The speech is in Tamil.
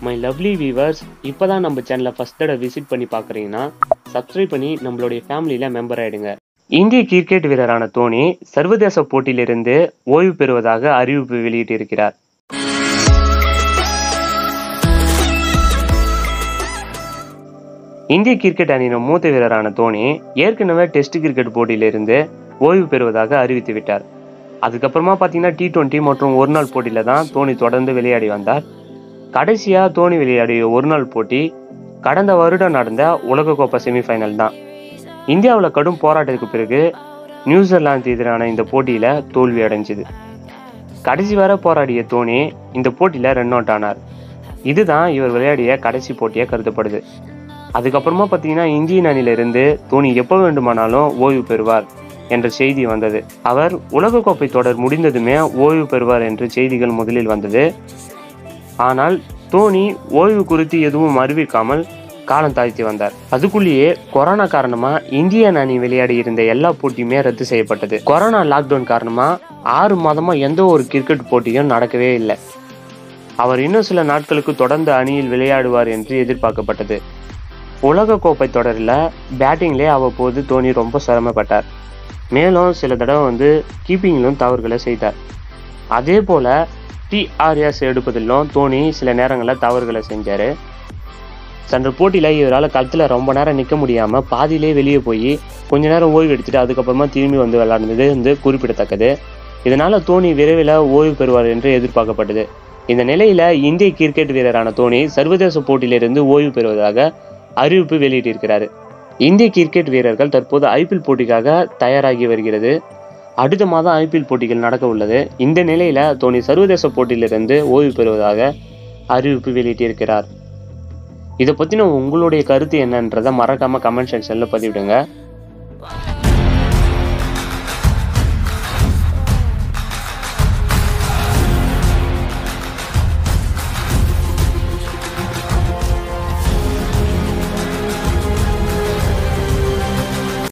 மை லவ்லி வீவர்ஸ் இப்போ தான் நம்ம சேனலை ஃபஸ்ட் தடவை விசிட் பண்ணி பார்க்குறீங்கன்னா சப்ஸ்கிரைப் பண்ணி நம்மளுடைய ஃபேமிலியில் மெம்பர் ஆயிடுங்க இந்திய கிரிக்கெட் வீரரான தோனி சர்வதேச போட்டியிலிருந்து ஓய்வு பெறுவதாக அறிவிப்பு வெளியிட்டிருக்கிறார் இந்திய கிரிக்கெட் அணியின் மூத்த வீரரான தோனி ஏற்கனவே டெஸ்ட் கிரிக்கெட் போட்டியிலிருந்து ஓய்வு பெறுவதாக அறிவித்து விட்டார் அதுக்கப்புறமா பார்த்தீங்கன்னா டி டுவெண்ட்டி மற்றும் ஒரு நாள் போட்டியில் தான் தோனி தொடர்ந்து விளையாடி வந்தார் கடைசியாக தோனி விளையாடிய ஒரு நாள் போட்டி கடந்த வருடம் நடந்த உலகக்கோப்பை செமிஃபைனல் தான் இந்தியாவில் கடும் போராட்டத்துக்கு பிறகு நியூசிலாந்து எதிரான இந்த போட்டியில் தோல்வி அடைஞ்சுது கடைசி வரை போராடிய தோனி இந்த போட்டியில் ரன் அவுட் ஆனார் இதுதான் இவர் விளையாடிய கடைசி போட்டியாக கருதப்படுது அதுக்கப்புறமா பார்த்தீங்கன்னா இந்தியன் அணியிலிருந்து தோனி எப்போ வேண்டுமானாலும் ஓய்வு பெறுவார் என்ற செய்தி வந்தது அவர் உலகக்கோப்பை தொடர் முடிந்ததுமே ஓய்வு பெறுவார் என்று செய்திகள் முதலில் வந்தது ஆனால் தோனி ஓய்வு குறித்து எதுவும் அறிவிக்காமல் காலம் தாழ்த்தி வந்தார் அதுக்குள்ளேயே கொரோனா காரணமா இந்தியன் அணி விளையாடி இருந்த எல்லா போட்டியுமே ரத்து செய்யப்பட்டது கொரோனா லாக்டவுன் காரணமா ஆறு மாதமா எந்த ஒரு கிரிக்கெட் போட்டியும் நடக்கவே இல்லை அவர் இன்னும் சில நாட்களுக்கு தொடர்ந்து அணியில் விளையாடுவார் என்று எதிர்பார்க்கப்பட்டது உலகக்கோப்பை தொடரில் பேட்டிங்லேயே அவ்வப்போது தோனி ரொம்ப சிரமப்பட்டார் மேலும் சில தடவை வந்து கீப்பிங்கிலும் தவறுகளை செய்தார் அதே போல் டிஆர்எஸ் எடுப்பதிலும் தோனி சில நேரங்களில் தவறுகளை செஞ்சார் சென்ற போட்டியில் இவரால் களத்தில் ரொம்ப நேரம் நிற்க முடியாமல் பாதியிலே வெளியே போய் கொஞ்ச நேரம் ஓய்வு எடுத்துட்டு அதுக்கப்புறமா திரும்பி வந்து விளையாடுனது வந்து குறிப்பிடத்தக்கது இதனால் தோனி விரைவில் ஓய்வு பெறுவார் என்று எதிர்பார்க்கப்பட்டது இந்த நிலையில் இந்திய கிரிக்கெட் வீரரான தோனி சர்வதேச போட்டியிலிருந்து ஓய்வு பெறுவதாக அறிவிப்பு வெளியிட்டிருக்கிறாரு இந்திய கிரிக்கெட் வீரர்கள் தற்போது ஐபிஎல் போட்டிக்காக தயாராகி வருகிறது அடுத்த மாதம் ஐபிஎல் போட்டிகள் நடக்க உள்ளது இந்த நிலையில தோனி சர்வதேச போட்டியிலிருந்து ஓய்வு பெறுவதாக அறிவிப்பு வெளியிட்டிருக்கிறார் இதை பற்றின உங்களுடைய கருத்து என்னன்றதை மறக்காம கமெண்ட் செக்ஷனில் பதிவிடுங்க